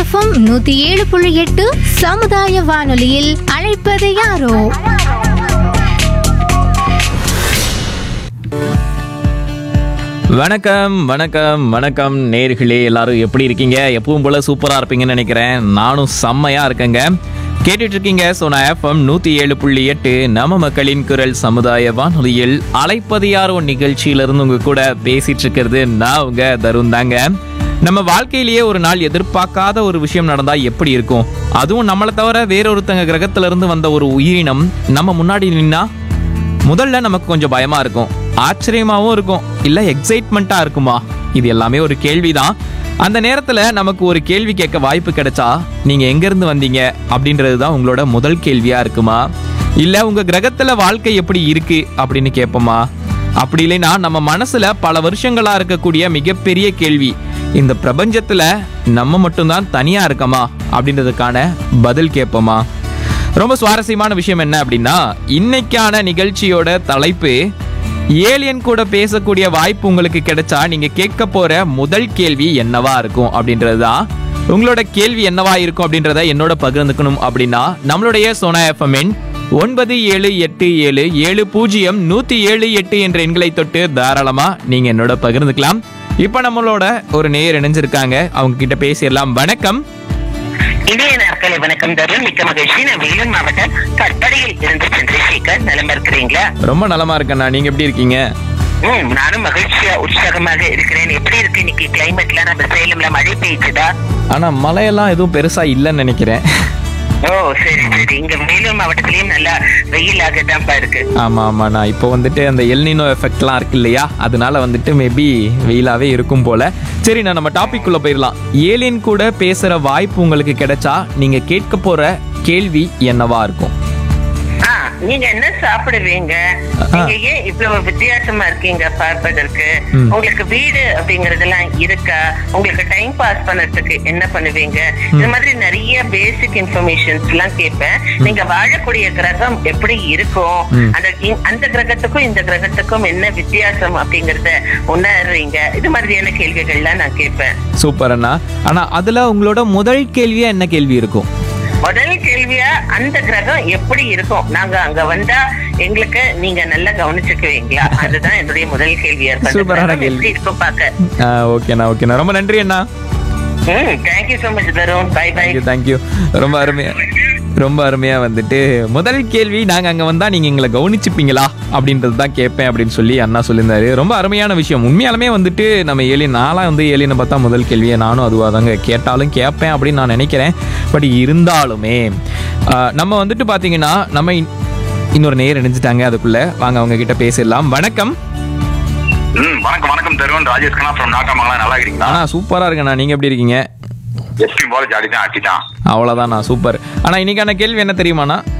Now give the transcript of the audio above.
FM நூத்தி ஏழு புள்ளி எட்டு சமுதாய வானொலியில் அழைப்பது யாரோ வணக்கம் வணக்கம் வணக்கம் நேர்களே எல்லாரும் எப்படி இருக்கீங்க எப்பவும் போல சூப்பரா இருப்பீங்கன்னு நினைக்கிறேன் நானும் செம்மையா இருக்கேங்க கேட்டுட்டு இருக்கீங்க சோனா எஃப்எம் நூத்தி ஏழு புள்ளி எட்டு நம்ம மக்களின் குரல் சமுதாய வானொலியில் அலைப்பது யாரோ நிகழ்ச்சியிலிருந்து உங்க கூட பேசிட்டு இருக்கிறது நான் உங்க தருண் தாங்க நம்ம வாழ்க்கையிலேயே ஒரு நாள் எதிர்பார்க்காத ஒரு விஷயம் நடந்தா எப்படி இருக்கும் அதுவும் நம்மளை தவிர வேறொருத்தங்க கிரகத்துல இருந்து வந்த ஒரு உயிரினம் நம்ம முன்னாடி நின்னா முதல்ல நமக்கு கொஞ்சம் பயமா இருக்கும் ஆச்சரியமாவும் இருக்கும் இல்ல எக்ஸைட்மெண்ட்டா இருக்குமா இது எல்லாமே ஒரு கேள்விதான் அந்த நேரத்துல நமக்கு ஒரு கேள்வி கேட்க வாய்ப்பு கிடைச்சா நீங்க எங்க இருந்து வந்தீங்க அப்படின்றது தான் உங்களோட முதல் கேள்வியா இருக்குமா இல்ல உங்க கிரகத்துல வாழ்க்கை எப்படி இருக்கு அப்படின்னு கேட்போமா அப்படி இல்லைன்னா நம்ம மனசுல பல வருஷங்களா இருக்கக்கூடிய மிகப்பெரிய கேள்வி இந்த பிரபஞ்சத்துல நம்ம மட்டும்தான் தனியா இருக்கமா அப்படின்றதுக்கான பதில் கேட்போமா ரொம்ப சுவாரஸ்யமான விஷயம் என்ன அப்படின்னா இன்னைக்கான நிகழ்ச்சியோட தலைப்பு ஏலியன் கூட பேசக்கூடிய வாய்ப்பு உங்களுக்கு கிடைச்சா நீங்க கேட்க போற முதல் கேள்வி என்னவா இருக்கும் அப்படின்றது தான் உங்களோட கேள்வி என்னவா இருக்கும் அப்படின்றத என்னோட பகிர்ந்துக்கணும் அப்படின்னா நம்மளுடைய சோனா எஃப்எம்என் ஒன்பது ஏழு எட்டு ஏழு ஏழு பூஜ்ஜியம் நூத்தி ஏழு எட்டு என்ற எண்களை தொட்டு தாராளமா நீங்க என்னோட பகிர்ந்துக்கலாம் இப்போ நம்மளோட ஒரு நேயர் இணைஞ்சிருக்காங்க அவங்க கிட்ட பேசிடலாம் வணக்கம் இணைய நாட்களை வணக்கம் தருண் மிக்க மகிழ்ச்சி நான் வேலூர் மாவட்டம் கற்படையில் இருந்து சந்திரசேகர் நலம் இருக்கிறீங்களா ரொம்ப நலமா இருக்கேண்ணா நீங்க எப்படி இருக்கீங்க ம் நானும் மகிழ்ச்சியா உற்சாகமாக இருக்கிறேன் எப்படி இருக்கு இன்னைக்கு கிளைமேட்ல நம்ம சேலம்ல மழை பெய்யுதா ஆனா மழையெல்லாம் எதுவும் பெருசா இல்லைன்னு நினைக்கிறேன் ஓ சரி சரி இங்க வேலூர் மாவட்டத்திலயும் நல்லா வெயிலாக தான்ப்பா இருக்கு ஆமா ஆமா நான் இப்போ வந்துட்டு அந்த எல்னினோ எஃபெக்ட்லாம் இருக்கு இல்லையா அதனால வந்துட்டு மேபி வெயிலாவே இருக்கும் போல சரி நான் நம்ம டாபிக் குள்ள போயிடலாம் ஏலியன் கூட பேசுற வாய்ப்பு உங்களுக்கு கிடைச்சா நீங்க கேட்க போற கேள்வி என்னவா இருக்கும் ஆ நீங்க என்ன சாப்பிடுவீங்க நீங்க ஏன் இவ்வளவு வித்தியாசமா இருக்கீங்க பார்ப்பதற்கு ம். உங்களுக்கு வீடு அப்படிங்கறதெல்லாம் இருக்கா உங்களுக்கு டைம் பாஸ் பண்ணறதுக்கு என்ன பண்ணுவீங்க இது மாதிரி நிறைய பேசிக் இன்ஃபர்மேஷன்ஸ் எல்லாம் கேட்பேன் நீங்க வாழக்கூடிய கிரகம் எப்படி இருக்கும் ம். அந்த இ- அந்த கிரகத்துக்கும் இந்த கிரகத்துக்கும் என்ன வித்தியாசம் அப்படிங்கறத உணர்றீங்க இது மாதிரியான கேள்விகள்லாம் நான் கேட்பேன் சூப்பர் அண்ணா ஆனா அதுல உங்களோட முதல் கேள்வியா என்ன கேள்வி இருக்கும் முதல் கேள்வியா அந்த கிரகம் எப்படி இருக்கும் நாங்க அங்க வந்தா எங்களுக்கு நீங்க நல்லா கவனிச்சுக்குவீங்களா அதுதான் என்னுடைய முதல் கேள்வியா இருக்கும் அந்த சூப்பரான கிரகம் கேள்வி. எப்படி இருக்கும் பாக்க ஆ, ஓகேண்ணா ஓகேண்ணா ரொம்ப நன்றி அண்ணா ம் thank you so much Tarun bye bye thank you thank you ரொம்ப அருமையா ரொம்ப அருமையா வந்துட்டு முதல் கேள்வி நாங்க அங்க வந்தா நீங்க எங்களை கவனிச்சுப்பீங்களா அப்படின்றது தான் கேட்பேன் அப்படின்னு சொல்லி அண்ணா சொல்லியிருந்தாரு ரொம்ப அருமையான விஷயம் உண்மையாலுமே வந்துட்டு நம்ம ஏலியன் நாளா வந்து ஏலியனை பார்த்தா முதல் கேள்வியை நானும் அதுவாக தாங்க கேட்டாலும் கேட்பேன் அப்படின்னு நான் நினைக்கிறேன் பட் இருந்தாலுமே ஆஹ், நம்ம வந்துட்டு பாத்தீங்கன்னா நம்ம இன்- இன்னொரு நேர் இணைஞ்சிட்டாங்க அதுக்குள்ள வாங்க அவங்க கிட்ட பேசிடலாம் வணக்கம் ம் வணக்கம் வணக்கம் தருவன் ராஜேஷ் கண்ணா ஃப்ரம் நாட்டாமங்களா நல்லா இருக்கீங்களா ஆனா சூப்பரா இருக்கண்ணா நீங்க எப்படி இருக்கீங்க எஸ்பி போல ஜாலி தான் ஆட்டி தான் அவ்வளோதான் நான் சூப்பர் ஆனா இன்னைக்கான கேள்வி என்ன தெரியுமாண்ணா